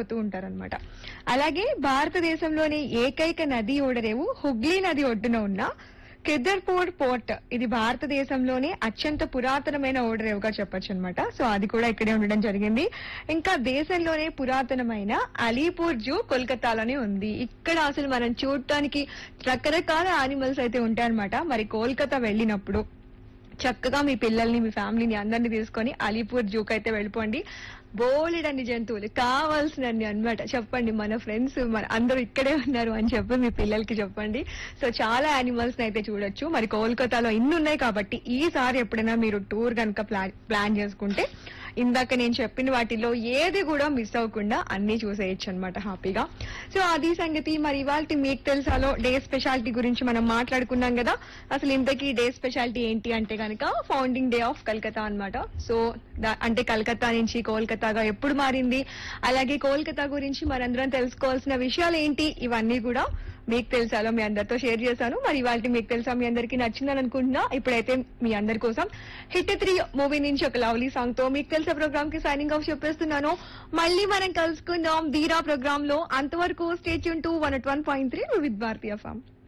అవుతూ ఉంటారన్నమాట అలాగే భారతదేశంలోని ఏకైక నది ఓడరేవు హుగ్లీ నది ఒడ్డున ఉన్న కిద్దర్పూర్ పోర్ట్ ఇది భారతదేశంలోనే అత్యంత పురాతనమైన ఓడరేవుగా చెప్పొచ్చు అనమాట సో అది కూడా ఇక్కడే ఉండడం జరిగింది ఇంకా దేశంలోనే పురాతనమైన అలీపూర్ జూ కోల్కతాలోనే ఉంది ఇక్కడ అసలు మనం చూడటానికి రకరకాల యానిమల్స్ అయితే ఉంటాయన్నమాట మరి కోల్కతా వెళ్ళినప్పుడు చక్కగా మీ పిల్లల్ని మీ ఫ్యామిలీని అందరినీ తీసుకొని అలీపూర్ జూకి అయితే వెళ్ళిపోండి బోలెడన్ని జంతువులు కావాల్సినన్ని అన్నమాట చెప్పండి మన ఫ్రెండ్స్ మన అందరూ ఇక్కడే ఉన్నారు అని చెప్పి మీ పిల్లలకి చెప్పండి సో చాలా యానిమల్స్ అయితే చూడొచ్చు మరి కోల్కతాలో ఇన్ని ఉన్నాయి కాబట్టి ఈసారి ఎప్పుడైనా మీరు టూర్ కనుక ప్లాన్ ప్లాన్ చేసుకుంటే ఇందాక నేను చెప్పిన వాటిలో ఏది కూడా మిస్ అవ్వకుండా అన్ని చూసేయచ్చు అనమాట హ్యాపీగా సో అది సంగతి మరి ఇవాళ మీకు తెలుసాలో డే స్పెషాలిటీ గురించి మనం మాట్లాడుకున్నాం కదా అసలు ఇంతకీ డే స్పెషాలిటీ ఏంటి అంటే కనుక ఫౌండింగ్ డే ఆఫ్ కల్కతా అన్నమాట సో దా- అంటే కలకత్తా నుంచి కోల్కతాగా ఎప్పుడు మారింది అలాగే కోల్కతా గురించి మనందరం తెలుసుకోవాల్సిన విషయాలు ఏంటి ఇవన్నీ కూడా మీకు తెలుసాలో మీ అందరితో షేర్ చేశాను మరి ఇవాళ మీకు తెలుసా మీ అందరికీ నచ్చిందని అనుకుంటున్నా ఇప్పుడైతే మీ అందరి కోసం హిట్ త్రీ మూవీ నుంచి ఒక లవ్లీ సాంగ్ తో మీకు తెలిసే ప్రోగ్రామ్ కి సైనింగ్ ఆఫ్ చెప్పేస్తున్నాను మళ్ళీ మనం కలుసుకుందాం ధీరా ప్రోగ్రామ్ లో అంతవరకు స్టేట్ యూన్ two one one point three with Bharatiya form